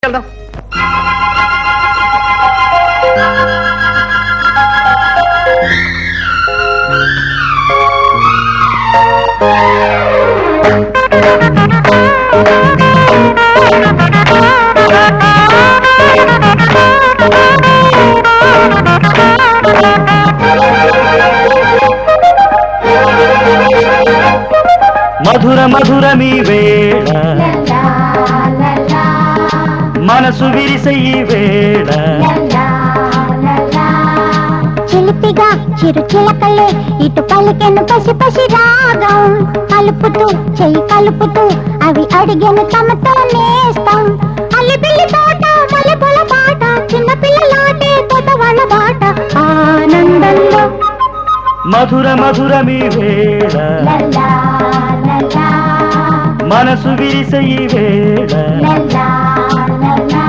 వెళ్దాం మధుర మధుర మీ వేళ మనసు విరిసే ఈ వేళ చిలిపిగా చిరు చిలకలే ఇటు పలికెను పసి పసి రాగం కలుపుతూ చెయ్యి కలుపుతూ అవి అడిగెను తమతో నేస్తాం అల్లి పిల్లి తోట మల్లెపూల పాట చిన్న పిల్లలాటే తోట వాళ్ళ బాట ఆనందంలో మధుర మధుర మీ వేళ లల్లా, లల్లా, మనసు విరిసే ఈ వేళ లల్లా, లల్లా.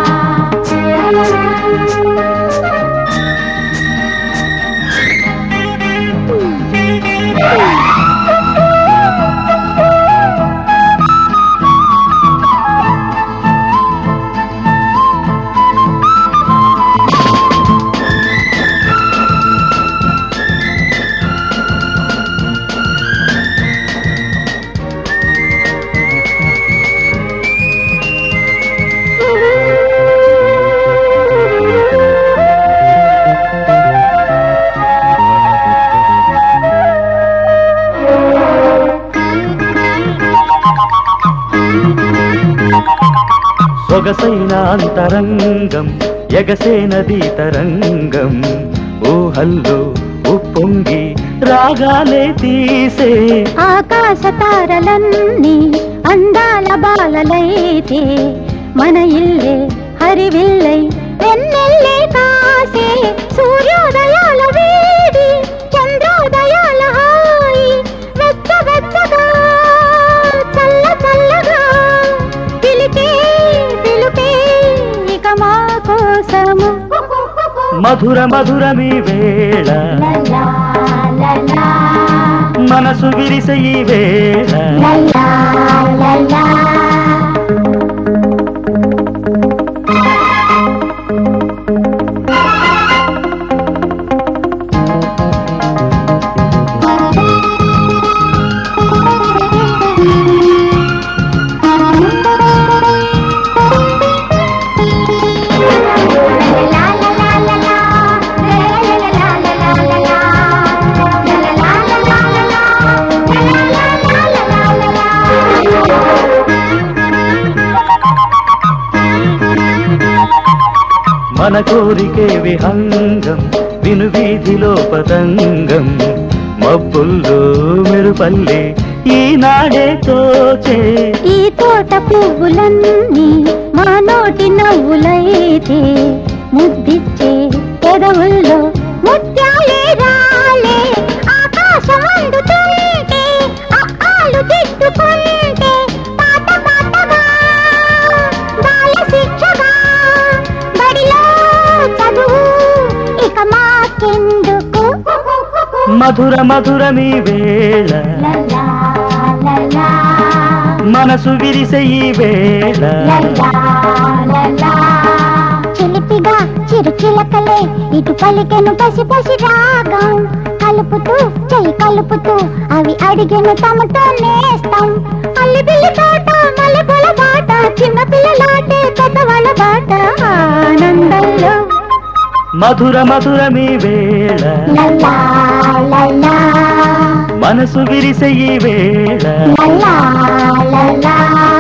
సొగసైన అంతరంగం ఎగసే నదీ తరంగం ఊహల్లో ఉప్పొంగి రాగాలే తీసే ఆకాశ తారలన్నీ అందాల బాలలైతే మన ఇల్లే హరివిల్లై వెన్నెల్లే కాసే సూర్యోదయాల వేడి చంద్రోదయాల హాయి వెచ్చ వెచ్చగా చల్ల చల్లగా పిలికే పిలుపే ఇక మా కోసము మధుర మధుర మీ వేళ లలా లలా మనసు విరిసే ఈ వేళ లలా లలా మన కోరికే విహంగం విను వీధిలో పతంగం మబ్బుల్లో మెరుపల్లి ఈనాడే తోచే ఈ తోట పువ్వులన్నీ మా నోటి నవ్వులైతే ముద్దిచ్చే పెదవుల్లో ముత్యాలే రాలే ఆకాశం అందుతుంటే అక్కాలు తిట్టుకుంటే పాట పాటగా బాల శిక్షగా బడిలో చదువు ఇక మాకెందుకు మధుర మధుర మీ వేళ లలా లలా మనసు విరిసే ఈ వేళ లలా, లలా. చిలిపిగా చిరు చిలకలే ఇటు పలికెను పసి పసి రాగం కలుపుతూ చెయ్యి కలుపుతూ అవి అడిగెను తమతో నేస్తాం అల్లి బిల్లి తోట మల్లెపూల బాట చిన్న పిల్లలాటే పెద్దవాళ్ళ బాట ఆనందంలో మధుర మధుర మీ వేళ లల్లా లల్లా మనసు విరిసే ఈ వేళ లల్లా లల్లా